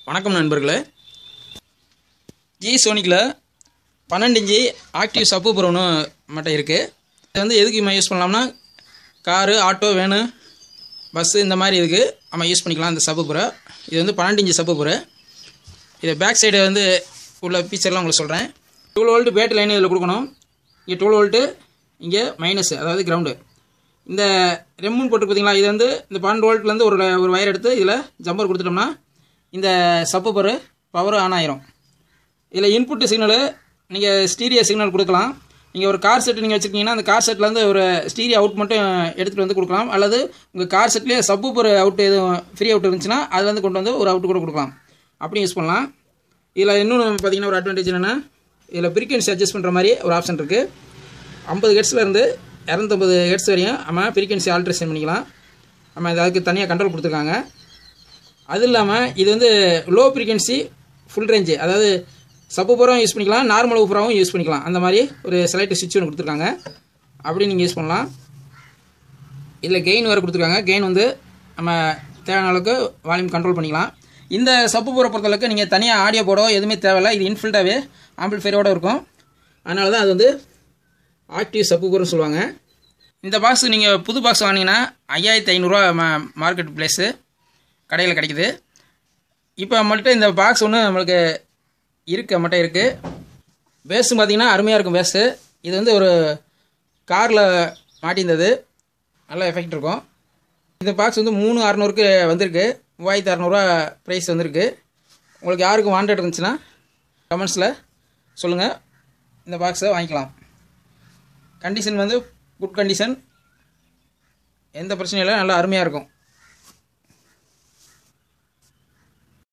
வணக்கம் நண்பர்களே ஜி சோனிக்கில் பன்னெண்டு இன்ச்சு ஆக்டிவ் சப்பு ஒன்று மட்டும் இருக்குது இது வந்து எதுக்கு நம்ம யூஸ் பண்ணலாம்னா காரு ஆட்டோ வேனு பஸ்ஸு இந்த மாதிரி இதுக்கு நம்ம யூஸ் பண்ணிக்கலாம் இந்த சப்பு புரை இது வந்து பன்னெண்டு இன்ச்சு சப்பு புரை இது பேக் சைடு வந்து உள்ள ஃபீச்சர்லாம் உங்களுக்கு சொல்கிறேன் டுவெல் வோல்ட்டு பேட்டரி லைன் இதில் கொடுக்கணும் இங்கே டுவெல் வோல்ட்டு இங்கே மைனஸ் அதாவது கிரவுண்டு இந்த ரெம்முன்னு போட்டு பார்த்தீங்களா இது வந்து இந்த பன்னெண்டு வோல்ட்லேருந்து ஒரு ஒரு வயர் எடுத்து இதில் ஜம்பர் கொடுத்துட்டோம்னா இந்த சப்பு பவர் பவர் ஆன் ஆயிரும் இதில் இன்புட்டு சிக்னலு நீங்கள் ஸ்டீரியோ சிக்னல் கொடுக்கலாம் நீங்கள் ஒரு கார் செட் நீங்கள் வச்சுருக்கீங்கன்னா அந்த கார் செட்லேருந்து ஒரு ஸ்டீரியோ அவுட் மட்டும் எடுத்துகிட்டு வந்து கொடுக்கலாம் அல்லது உங்கள் கார் செட்லேயே சப்பு ஒரு அவுட் எதுவும் ஃப்ரீ அவுட் இருந்துச்சுன்னா அதுலேருந்து கொண்டு வந்து ஒரு அவுட் கூட கொடுக்கலாம் அப்படி யூஸ் பண்ணலாம் இதில் இன்னொன்று பார்த்தீங்கன்னா ஒரு அட்வான்டேஜ் என்னென்னா இதில் ஃப்ரீக்வன்சி அட்ஜஸ்ட் பண்ணுற மாதிரி ஒரு ஆப்ஷன் இருக்குது ஐம்பது ஹெட்ஸ்லேருந்து இரநூத்தம்பது ஹெட்ஸ் வரையும் நம்ம ஃப்ரீக்வன்சி ஆல்ட்ரேஷன் பண்ணிக்கலாம் நம்ம இது அதுக்கு தனியாக கண்ட்ரோல் கொடுத்துருக்காங்க அது இல்லாமல் இது வந்து லோ ஃப்ரீக்வன்சி ஃபுல் ரேஞ்சு அதாவது சப்பு பூராவும் யூஸ் பண்ணிக்கலாம் நார்மல் பூராவும் யூஸ் பண்ணிக்கலாம் அந்த மாதிரி ஒரு செலக்ட் சுவிட்ச் ஒன்று கொடுத்துருக்காங்க அப்படி நீங்கள் யூஸ் பண்ணலாம் இதில் கெயின் வேறு கொடுத்துருக்காங்க கெயின் வந்து நம்ம தேவையான அளவுக்கு வால்யூம் கண்ட்ரோல் பண்ணிக்கலாம் இந்த சப்பு பூரை பொறுத்தளவுக்கு நீங்கள் தனியாக ஆடியோ போடோ எதுவுமே தேவையில்ல இது இன்ஃபில்டாகவே ஆம்பிள்ஃபையரோட இருக்கும் அதனால தான் அது வந்து ஆக்டிவ் சப்பு பூரைன்னு சொல்லுவாங்க இந்த பாக்ஸ் நீங்கள் புது பாக்ஸ் வாங்கினீங்கன்னா ஐயாயிரத்தி ஐநூறுரூவா மா மார்க்கெட் ப்ளேஸு கடையில் கிடைக்குது இப்போ நம்மள்ட்ட இந்த பாக்ஸ் ஒன்று நம்மளுக்கு இருக்கு நம்மகிட்ட இருக்குது பேஸும் பார்த்தீங்கன்னா அருமையாக இருக்கும் பேஸு இது வந்து ஒரு காரில் மாட்டியிருந்தது நல்ல எஃபெக்ட் இருக்கும் இந்த பாக்ஸ் வந்து மூணு அறநூறுக்கு வந்திருக்கு மூவாயிரத்து அறநூறுவா ப்ரைஸ் வந்திருக்கு உங்களுக்கு யாருக்கும் வாண்டட் இருந்துச்சுன்னா கமெண்ட்ஸில் சொல்லுங்கள் இந்த பாக்ஸை வாங்கிக்கலாம் கண்டிஷன் வந்து குட் கண்டிஷன் எந்த பிரச்சனையும் இல்லை நல்லா அருமையாக இருக்கும்